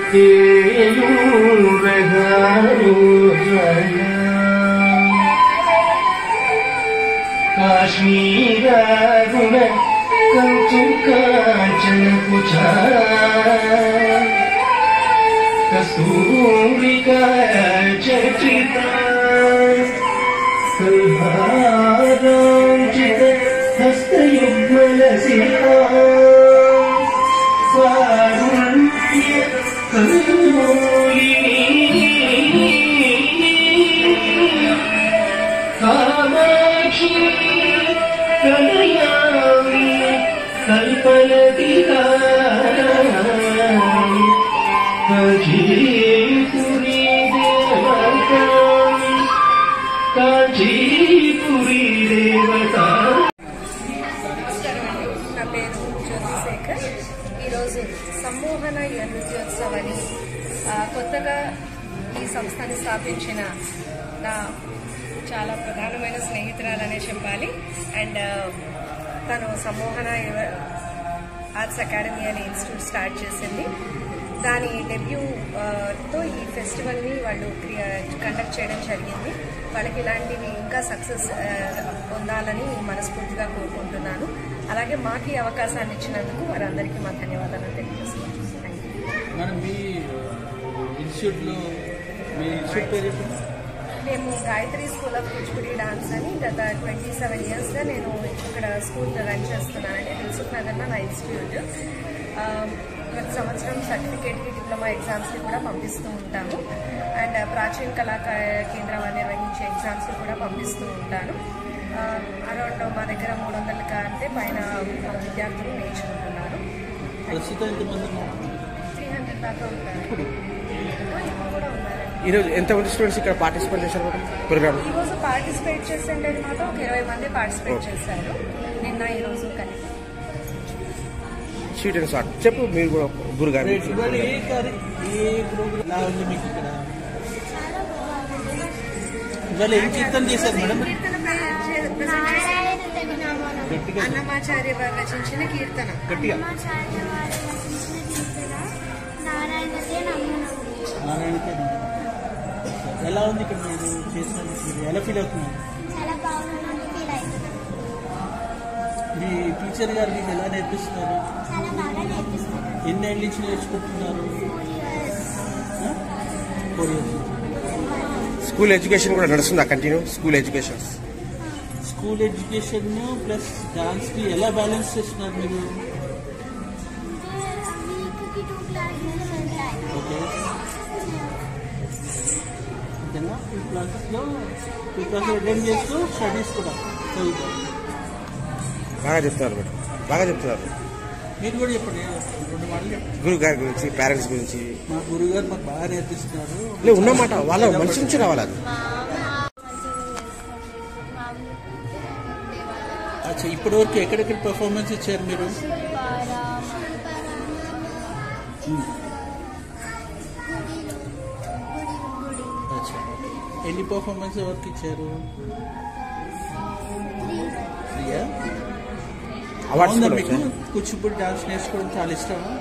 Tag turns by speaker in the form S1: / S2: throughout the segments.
S1: కాశ్మీరాగుణ కంచు కాంచన కుచా కస్తూరికా చర్చిత కల్హారాంచిత హస్తయుగ్మలసికా కారుణ్య కల్మోలిని కామాక్షి కలయామి కల్పలతికా కాంచీపురీ దేవతా కాంచీపురీ దేవతా
S2: నమస్కారం అండి నా పేరు జ్యోతిశేఖర్ ఈరోజు సమ్మోహన నృత్యోత్సవని ఆ, కొత్తగా ఈ సంస్థని స్థాపించిన నా చాలా ప్రధానమైన స్నేహితురాలనే చెప్పాలి అండ్ తను సమ్మోహన యువ- ఆర్ట్స్ అకాడమీ అనే ఇన్స్టిట్యూట్ స్టార్ట్ చేసింది దాని డెబ్యూ ఆ, తో ఈ ఫెస్టివల్ని వాళ్ళు కండక్ట్ చేయడం జరిగింది వాళ్ళకి ఇలాంటివి ఇంకా సక్సెస్ పొందాలని మనస్ఫూర్తిగా కోరుకుంటున్నాను అలాగే మాకు ఈ అవకాశాన్ని ఇచ్చినందుకు వారందరికీ మా ధన్యవాదాలు తెలియజేస్తున్నాను థ్యాంక్ యూ
S3: మేడం మీ ఇన్స్టిట్యూట్లో మీ ఇన్స్టిట్యూట్ పేరు చెప్పండి
S2: మేము Gayatri school of Kuchipudi dance అని గత ట్వంటీ సెవెన్ ఇయర్స్గా నేను ఇక్కడ స్కూల్ రన్ చేస్తున్నానండి దిల్సుఖ్ నగర్లో నా ఇన్స్టిట్యూట్ ఆ, ప్రతి సంవత్సరం సర్టిఫికేట్కి డిప్లొమా ఎగ్జామ్స్కి కూడా పంపిస్తూ ఉంటాము అండ్ ప్రాచీన కళా క- కేంద్రం వారు నిర్వహించే ఎగ్జామ్స్కి కూడా పంపిస్తూ ఉంటాను అరౌండ్ మా దగ్గర మూడు వందల కంటే పైన విద్యార్థులు నేర్చుకుంటున్నారు
S3: ప్రస్తుతం ఎంతమంది ఉన్నారు?
S2: త్రీ హండ్రెడ్ దాకా ఉంటారు ఆ, ఇప్పుడు కూడా ఉన్నారండి
S4: ఈరోజు ఎంతమంది స్టూడెంట్స్ ఇక్కడ పార్టిసిపేట్ చేశారు మేడం ప్రోగ్రామ్
S2: ఈ రోజు పార్టిసిపేట్ చేసిండే మాత్రం ఒక ఇరవై మంది పార్టిసిపేట్ చేశారు నిన్న ఈ రోజు కలిపి
S4: స్వీట్ అండ్ సాట్ చెప్పు మీరు కూడా గురుగారు
S3: రేపు ఇవాళ ఏ కార్య ఏ ప్రోగ్రామ్ ఎలా ఉంది మీకు ఇక్కడ ఇవాళ ఏం కీర్తన చేశారు మేడం
S2: కీర్తన ప్ర- ప్రజెంట్ చేసిన
S3: గట్టిగా
S2: అన్నమాచార్య వారు రచించిన కీర్తన
S3: గట్టిగా
S5: నారాయణతే నమ్మును
S3: నారాయణకే నమః. ఎలా ఉంది ఇక్కడ మీరు చేసిన మీరు ఎలా ఫీల్ అవుతున్నారు
S5: చాలా బాగుందని ఫీల్ అవుతున్నాను
S3: మీ టీచర్ గారు మీకు ఎలా నేర్పిస్తున్నారు
S5: చాలా బాగా నేర్పిస్తున్నాను
S3: ఎన్ని ఏళ్ళ నుంచి నేర్చుకుంటున్నారు ఫోర్ ఇయర్స్
S4: స్కూల్ ఎడ్యుకేషన్ కూడా నడుస్తుందా continue school education
S3: school education plus dance కి ఎలా బ్యాలెన్స్ చేస్తున్నారు మీరు
S5: వీక్కి టూ క్లాసెస్ ఉంటాయి
S3: ఓకే అంతేనా టూ క్లాసెస్ లో టూ క్లాసెస్ అటెండ్ చేస్తూ స్టడీస్ కూడా చదువుతారు
S4: బాగా చెప్తున్నారు మేడం బాగా చెప్తున్నారు
S3: మీరు కూడా చెప్పండి రెండు మాటలు చెప్పండి
S4: గురువు గారి గురించి పేరెంట్స్ గురించి
S3: మా గురుగారు మాకు బాగా నేర్పిస్తున్నారు
S4: లే ఉన్నమాట వాళ్ళ మనసు నుంచి రావాలి అది
S3: అచ్చా ఇప్పటి వరకు ఎక్కడెక్కడ పర్ఫార్మెన్స్ ఇచ్చారు మీరు అచ్చా ఎన్ని పర్ఫార్మెన్స్ వరకు ఇచ్చారు ప్రియా
S4: అవార్డ్స్
S3: బాగుందా
S4: కూడా
S3: మీకు
S4: వచ్చాయి.
S3: కూచిపూడి డాన్స్ నేర్చుకోవడం చాలా ఇష్టమా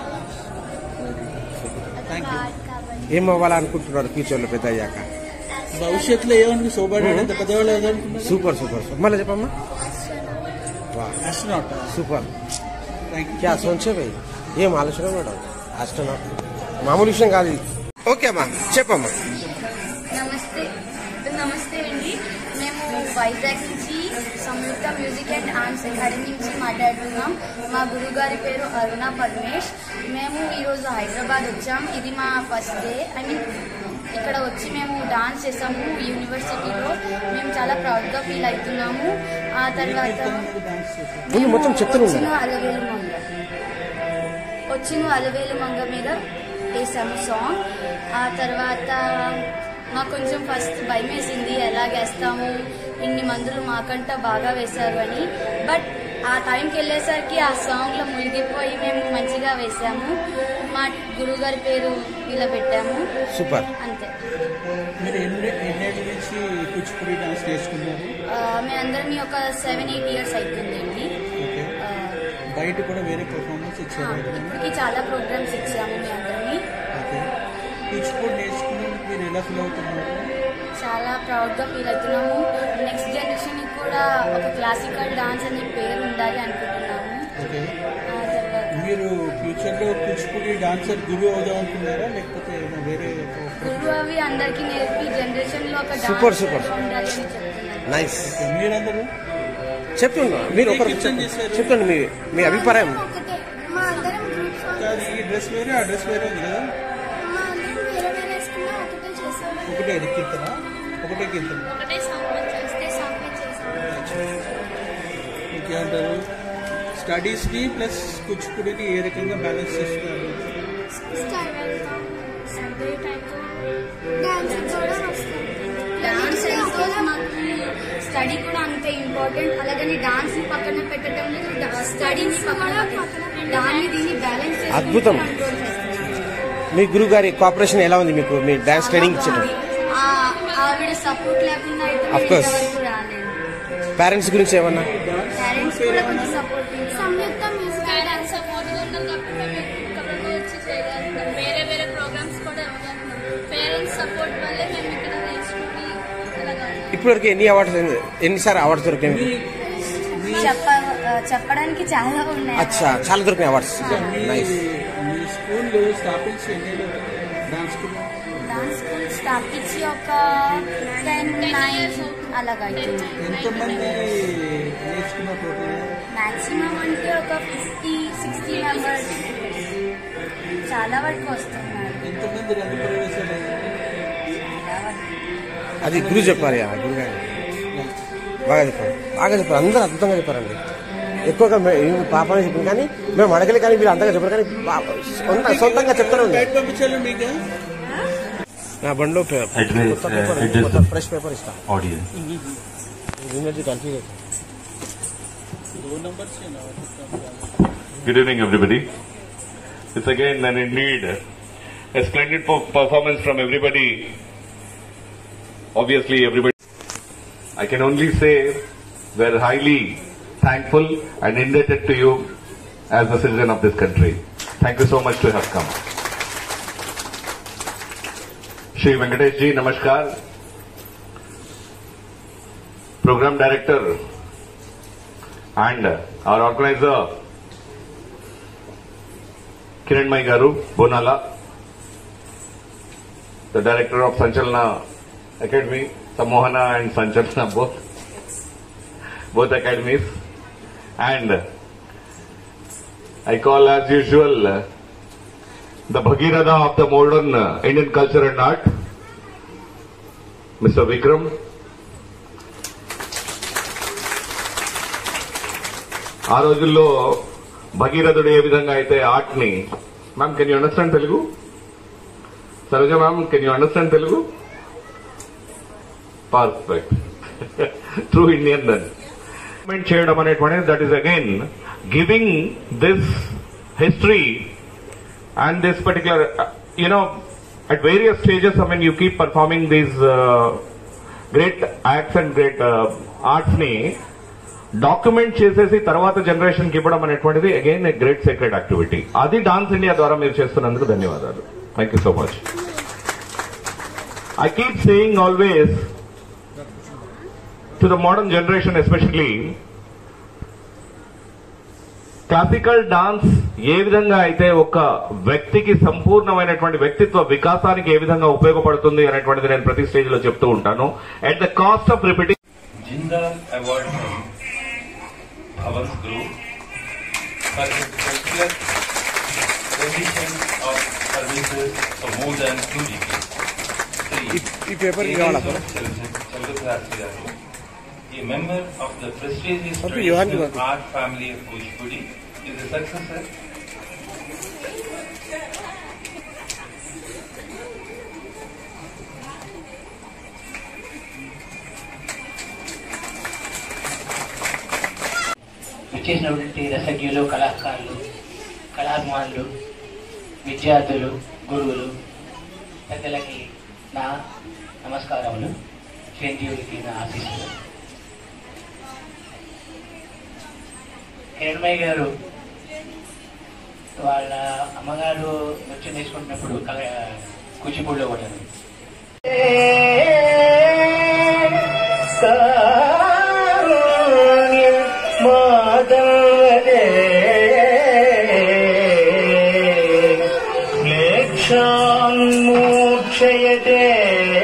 S3: థ్యాంక్ యూ
S4: ఏం అవ్వాలనుకుంటున్నారు ఫ్యూచర్ లో పెద్ద అయ్యాక
S3: భవిష్యత్తులో ఏమనుకు సోబాడు ఎంత పెద్దవాళ్ళు ఏదనుకున్నారు
S4: సూపర్ సూపర్ సూపర్ మళ్ళీ చెప్పమ్మా వా
S3: ఆస్ట్రోనాట్
S4: సూపర్
S3: థ్యాంక్ యూ
S4: క్యా సోంచే భయ్ ఏం ఆలోచన మేడం ఆస్ట్రోనాట్ మామూలు విషయం కాదు ఇది ఓకే అమ్మా చెప్పమ్మా
S6: నమస్తే నమస్తే అండి మేము వైజాగ్ నుంచి Samyuktha music and dance academy నుంచి మాట్లాడుతున్నాం మా గురుగారి పేరు అరుణ పరమేష్ మేము ఈరోజు హైదరాబాద్ వచ్చాం ఇది మా ఫస్ట్ డే ఐ మీన్ ఇక్కడ వచ్చి మేము డాన్స్ చేసాము యూనివర్సిటీలో మేము చాలా ప్రౌడ్గా ఫీల్ అవుతున్నాము ఆ తర్వాత
S3: డాన్స్ చేశారు
S4: ముందు మొత్తం చెప్తూనే ఉండాలి.
S6: వచ్చిన అలవేలు మంగ వచ్చిన అలవేలు మంగ మీద వేసాము సాంగ్ ఆ తర్వాత మాకు కొంచెం ఫస్ట్ భయం వేసింది ఎలాగేస్తాము ఇన్ని మందులు మాకంట బాగా వేశారు అని బట్ ఆ టైంకి వెళ్ళేసరికి ఆ సాంగ్లో మునిగిపోయి మేము మంచిగా వేసాము మా గురుగారి పేరు ఇలా పెట్టాము
S4: సూపర్
S6: అంతే
S3: మీరు ఎన్ని ఎన్నేళ్ళ నుంచి కూచిపూడి డాన్స్ నేర్చుకున్నారు
S6: ఆ, మేమందరం ఒక సెవెన్ ఎయిట్ ఇయర్స్ అవుతుందండి
S3: ఓకే
S6: ఆ,
S3: బయట కూడా వేరే పర్ఫార్మెన్స్
S6: ఆ,
S3: ఇచ్చారు
S6: ఇప్పటికి చాలా ప్రోగ్రామ్స్ ఇచ్చాము మీ అందరినీ
S3: అచ్చా. కూచిపూడి నేర్చుకున్నందుకు మీరు ఎలా ఫీల్ అవుతున్నారు
S6: చాలా ప్రౌడ్గా ఫీల్ అవుతున్నాము నెక్స్ట్ జనరేషన్కి కూడా ఒక క్లాసికల్ డాన్స్ అనే పేరు ఉండాలి అనుకుంటున్నాము
S3: ఓకే
S6: ఆ తర్వాత
S3: మీరు ఫ్యూచర్లో కూచిపూడి డాన్సర్ గురువు అవుదాం అనుకున్నారా లేకపోతే ఏమైనా వేరే ఒక-
S6: గురువు అవి అందరికీ నేర్పి జనరేషన్లో ఒక
S4: Super,
S6: డాన్స్
S4: super.
S6: ఉండాలి అని చెప్తున్నాను
S4: నైస్
S3: ఓకే, మీరందరూ
S4: చెప్తున్నా మీరు ఒకరు
S3: Kitchen చేశారు.
S4: చెప్పండి మీ మీ అభిప్రాయం
S5: ఒకటే మా అందరం గ్రూప్ సాంగ్
S3: కాదు, ఈ డ్రెస్ వేరే ఆ డ్రెస్ వేరే ఉంది కదా
S5: మా అందరం వేరే వేరే వేసుకున్నా ఒకటే చేసాం
S3: ఒకటే అది కీర్తన ఒకటే కీర్తన
S5: ఒకటే సాంగ్ చేస్తే సాంగ్ చేసాం
S3: ఇంకేమంటారు స్టడీస్ని ప్లస్ కూచిపూడిని ఏ రకంగా బ్యాలెన్స్ చేస్తున్నారు
S5: స్టార్ వెళ్తాం సండే టైంలో డాన్స్ కూడా వస్తాం
S6: డాన్స్ అయితే మాకు స్టడీ కూడా అంతే ఇంపార్టెంట్ అలాగని డాన్స్ పక్కన పెట్టడం లేదు స్టడీని పక్కన పెట్టడం. దాన్ని దీన్ని బ్యాలెన్స్ చేసి
S4: అద్భుతం.
S6: control చేస్తాం.
S4: మీ గురువు గారి కోఆపరేషన్ ఎలా ఉంది మీకు మీ డాన్స్ ట్రైనింగ్ ఇచ్చడం
S6: ఆ- ఆవిడ సపోర్ట్ లేకుండా అయితే
S4: Of
S6: మేము
S4: course.
S6: ఇంతవరకు రాలేదు
S4: పేరెంట్స్ గురించి ఏమన్నా
S6: పేరెంట్స్ కూడా కొంచెం support
S5: Samyukta music
S7: parents support ఉండదు కాబట్టి మేము ఇక్కడికి వచ్చి చేయగలుగుతాం వేరే వేరే ప్రోగ్రామ్స్ కూడా ఇవ్వగలుగుతాం పేరెంట్స్ సపోర్ట్ వల్లే మేము ఇక్కడ నేర్చుకుని వెళ్ళగలుగుతాం
S4: ఇప్పటివరకు ఎన్ని అవార్డ్స్ ఎన్నిసార్లు అవార్డ్స్ దొరికాయి మీకు?
S6: చెప్ప చెప్పడానికి చాలా ఉన్నాయి
S4: అచ్చా చాలా దొరికినాయి అవార్డ్స్
S3: మీ
S4: నైస్
S3: మీ స్కూల్లో స్థాపించి ఎన్ని ఏళ్ళు అవుతుంది? డాన్స్ స్కూల్
S6: డాన్స్ స్కూల్ స్థాపించి ఒక టెన్ నైన్ అలాగా
S3: ఎంతమంది నేర్చుకున్న టోటల్
S6: మాక్సిమం అంటే ఒక ఫిఫ్టీ సిక్స్టీ మెంబర్స్ చాలా వరకు వస్తున్నారు
S3: ఎంతమంది రంగ ప్రవేశాలు అయ్యాయి?
S6: చాలా వరకు
S4: అది గురువు చెప్పారు యా, గురువు గారు బాగా చెప్పారు బాగా చెప్పారు అందరూ అద్భుతంగా చెప్పారండి ఎక్కువగా మే- ఈ పాపనే చెప్పింది కానీ మేము అడగలే కానీ మీరు అంతగా చెప్పారు కానీ బా- సొంత సొంతంగా చెప్తానే ఉంది
S3: బయట పంపించాలి మీకు
S4: నా బండిలో పే-
S8: Address,
S4: కొత్త పేపర్
S8: uh, address
S4: కొత్త
S8: the-
S4: ఫ్రెష్ పేపర్ ఇస్తా
S8: audience.
S4: యూనివర్సిటీ కన్ఫ్యూజ్ అవుతుంది
S3: phone numbers
S8: Good evening, everybody. It's again and indeed a splendid per- performance from everybody. Obviously, everybody. I can only say we're highly thankful and indebted to you as a citizen of this country. Thank you so much to have come. Shri Venkatesh ji, namaskar. Program Director and our organizer Kiranmai Garu, Bonala, the director of Sanchalna Academy, Samohana and Sanchalna both, both academies, and I call as usual uh, the Bhagirath of the modern uh, Indian culture and art, Mr. Vikram. ఆ రోజుల్లో భగీరథుడు ఏ విధంగా అయితే art ని ma'am can you understand Telugu Saroja ma'am can you understand Telugu perfect true Indian దన్ చేయడం అనేటువంటిది that is again giving this history and this particular, uh, you know, at various stages, I mean, you keep performing these uh, great acts and great uh, arts ni document చేసేసి తర్వాత generation కి ఇవ్వడం అనేటువంటిది again a great secret activity అది dance India ద్వారా మీరు చేస్తున్నందుకు ధన్యవాదాలు thank you so much I keep saying always to the modern generation especially classical dance ఏ విధంగా అయితే ఒక వ్యక్తికి సంపూర్ణమైనటువంటి వ్యక్తిత్వ వికాసానికి ఏ విధంగా ఉపయోగపడుతుంది అనేటువంటిది నేను ప్రతి స్టేజ్ లో చెప్తూ ఉంటాను at the cost of repeating
S9: Jindal Award from Bhavans Group for his selfless provision of services for more than two decades. Three,
S4: ఈ పేపర్ కావాలా sir
S9: Chandrakirti garu, a member of the prestigious
S4: Okay, you want to
S9: traditional
S4: work.
S9: art family of Kuchipudi, is a successor
S10: విచ్చేసినటువంటి రసజ్ఞులు కళాకారులు కళాభిమానులు విద్యార్థులు గురువులు పెద్దలకి నా నమస్కారములు చిరంజీవుడికి నా ఆశీస్సులు కిరణ్మయ్య గారు వాళ్ళ అమ్మగారు నృత్యం నేర్చుకుంటున్నప్పుడు కళ కూచిపూడిలో కొట్టాను
S1: మూర్ఛయతే